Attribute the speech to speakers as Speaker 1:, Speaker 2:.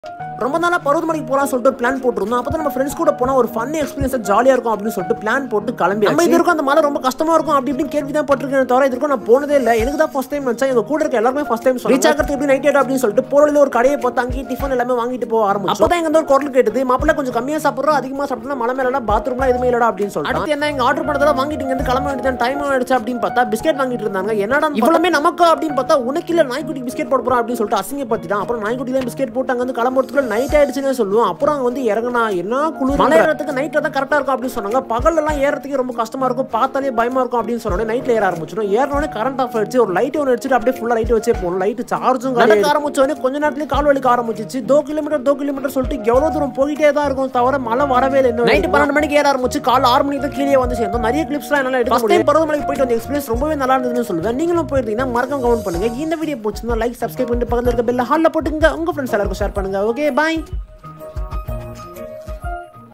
Speaker 1: ரொம்ப நாளா பருவமலைக்கு போலாம் சொல்லிட்டு பிளான் போட்டிருந்தோம் அப்போ நம்ம ஃப்ரெண்ட்ஸ் கூட போனா ஒரு ஃபன் எக்ஸ்பீரியன்ஸ் ஜாலியா இருக்கும் அப்படின்னு சொல்லிட்டு பிளான் போட்டு கிளம்பி நம்ம இது இருக்கும் அந்த மலை ரொம்ப கஷ்டமா இருக்கும் அப்படி இப்படின்னு கேள்வி தான் பட்டிருக்கேன் தவிர இதுக்கும் நான் போனதே இல்லை எனக்கு தான் ஃபர்ஸ்ட் டைம் நினைச்சா எங்க கூட இருக்க எல்லாருமே ஃபர்ஸ்ட் டைம் ரீச் ஆகிறது எப்படி நைட் ஆயிடும் அப்படின்னு சொல்லிட்டு போறதுல ஒரு கடையை பார்த்து அங்கேயே டிஃபன் எல்லாமே வாங்கிட்டு போக ஆரம்பிச்சோம் அப்போ தான் எங்க ஒரு குரல் கேட்டது மாப்பிள்ள கொஞ்சம் கம்மியா சாப்பிடுறோம் அதிகமா சாப்பிட்டா மலை மேல பாத்ரூம்லாம் எதுவுமே இல்லடா அப்படின்னு சொல்லிட்டு அடுத்து என்ன எங்க ஆர்டர் பண்ணதெல்லாம் வாங்கிட்டு இங்க இருந்து கிளம்ப வேண்டியது டைம் ஆயிடுச்சு அப்படின்னு பார்த்தா பிஸ்கெட் வாங்கிட்டு இருந்தாங்க என்னடா இவ்வளவுமே நமக்கு அப்படின்னு பார்த்தா உனக்கு இல்ல நாய்க்குட்டி பிஸ்கெட் போட போறோம் அப்படின்னு சொல்லிட்டு அசிங்கப்படுத்திட்டான் அப்புறம் நாய்க்குட்டி தான் பிஸ்கெட் போட்டு அங்க வந்து கிளம்புறதுக்குள்ள நைட் ஆயிடுச்சுன்னு சொல்லுவோம் அப்புறம் அங்க வந்து இறங்கினா என்ன குளிர் மலை ஏறதுக்கு நைட்ல தான் கரெக்டா இருக்கும் அப்படின்னு சொன்னாங்க பகல்ல எல்லாம் ஏறதுக்கு ரொம்ப கஷ்டமா இருக்கும் பார்த்தாலே பயமா இருக்கும் அப்படின்னு சொன்னோட நைட்ல ஏற ஆரம்பிச்சிடும் ஏறனோட கரண்ட் ஆஃப் ஆயிடுச்சு ஒரு லைட் ஒன்று அடிச்சுட்டு அப்படியே ஃபுல்லா லைட் வச்சே போகணும் லைட் சார்ஜும் நடக்க ஆரம்பிச்சோடனே கொஞ்ச நேரத்துல கால் வலிக்க ஆரம்பிச்சிச்சு தோ கிலோமீட்டர் தோ கிலோமீட்டர் சொல்லிட்டு எவ்வளவு தூரம் போயிட்டே தான் இருக்கும் தவிர மழை வரவே இல்லை இன்னும் நைட் பன்னெண்டு மணிக்கு ஏற ஆரம்பிச்சு கால் ஆறு மணிக்கு தான் கீழே வந்து சேர்ந்தோம் நிறைய கிளிப்ஸ்லாம் என்னால எடுக்க முடியும் பருவமலைக்கு போயிட்டு வந்த எக்ஸ்பீரியன்ஸ் ரொம்பவே நல்லா இருந்ததுன்னு சொல்லுவேன் நீங்களும் போயிருந்தீங்கன்னா மறக்காம கமெண்ட் பண்ணுங்க இந்த வீடியோ பிடிச்சிருந்தா லைக் சப்ஸ்கிரைப் பண்ணிட்டு பக்கத்துல இருக்க பெல்ல ஹால்ல போட்டுங்க உங்க ஃப்ரெண்ட்ஸ் எல்லாருக்கும் ஷேர் பண்ணுங்க ஓகே பாய்